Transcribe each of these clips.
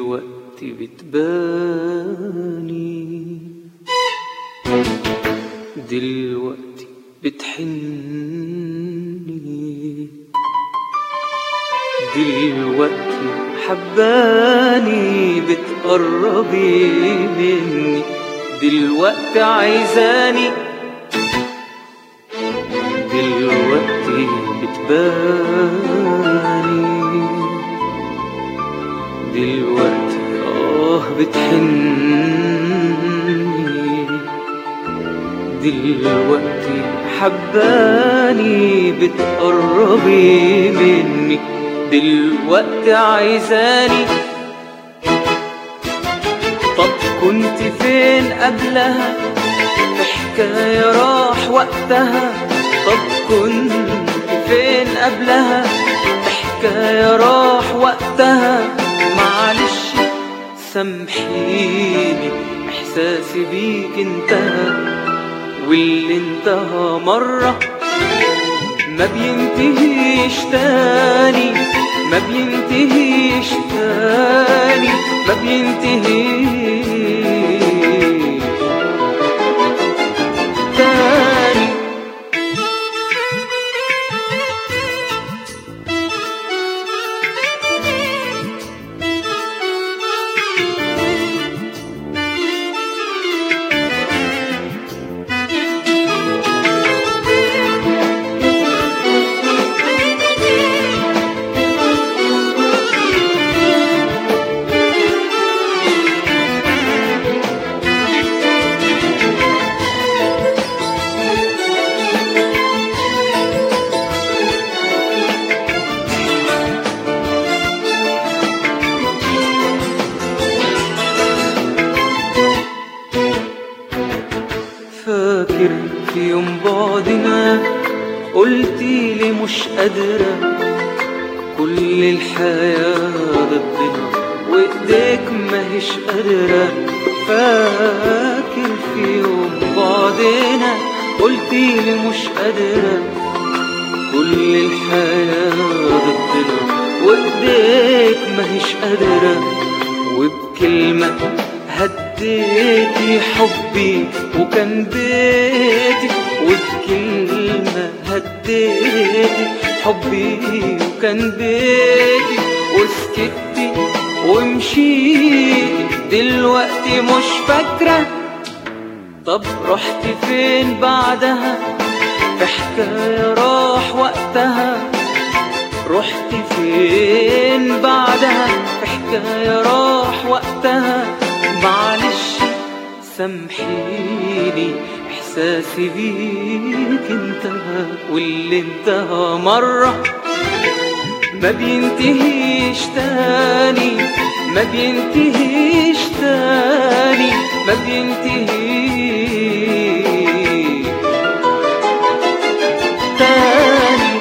دلوقتي بتباني دلوقتي بتحني دلوقتي حباني بتقربي مني دلوقتي عايزاني دلوقتي بتباني دلوقتي اه بتحني دلوقتي حباني بتقربي مني دلوقتي عايزاني طب كنت فين قبلها في حكاية راح وقتها طب كنت فين قبلها في حكاية راح وقتها معلش سامحيني احساسي بيك انتهى واللي انتهى مرة ما بينتهيش تاني ما بينتهيش تاني ما بينتهيش تاني فاكر في يوم بعدنا قلتي لي مش قادرة كل الحياة ضدنا وايديك ماهيش قادرة فاكر في يوم بعدنا قلتي لي مش قادرة كل الحياة ضدنا وايديك ماهيش قادرة وبكلمة هديتي حبي وكان بيتي وبكلمة هديتي حبي وكان بيتي وسكتي ومشيتي دلوقتي مش فاكرة طب رحت فين بعدها في حكاية راح وقتها رحت فين بعدها في حكاية راح وقتها معلش سامحيني احساسي بيك انتهى واللي انتهى مرة ما بينتهيش تاني ما بينتهيش تاني ما بينتهيش تاني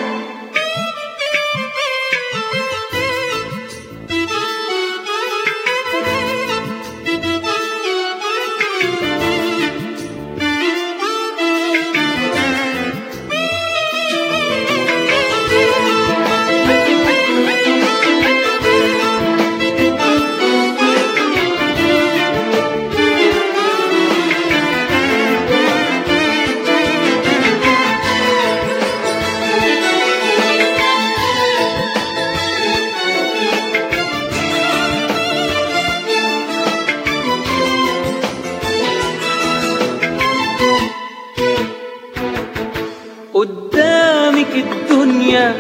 قدامك الدنيا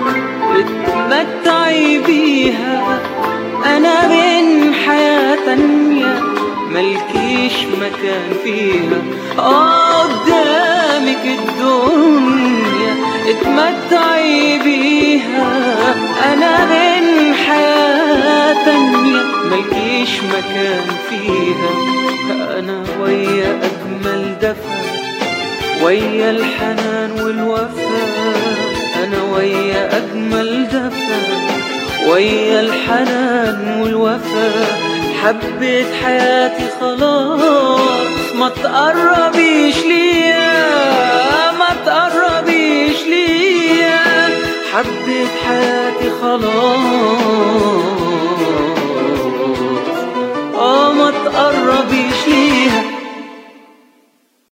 اتمتعي بيها انا من حياة تانية ملكيش مكان فيها آه قدامك الدنيا اتمتعي بيها انا من حياة تانية ملكيش مكان فيها انا ويا اجمل دفا ويا الحنان والوفا انا ويا اجمل دفا ويا الحنان والوفا حبيت حياتي خلاص ما تقربيش ليا ما تقربيش ليا حبيت حياتي خلاص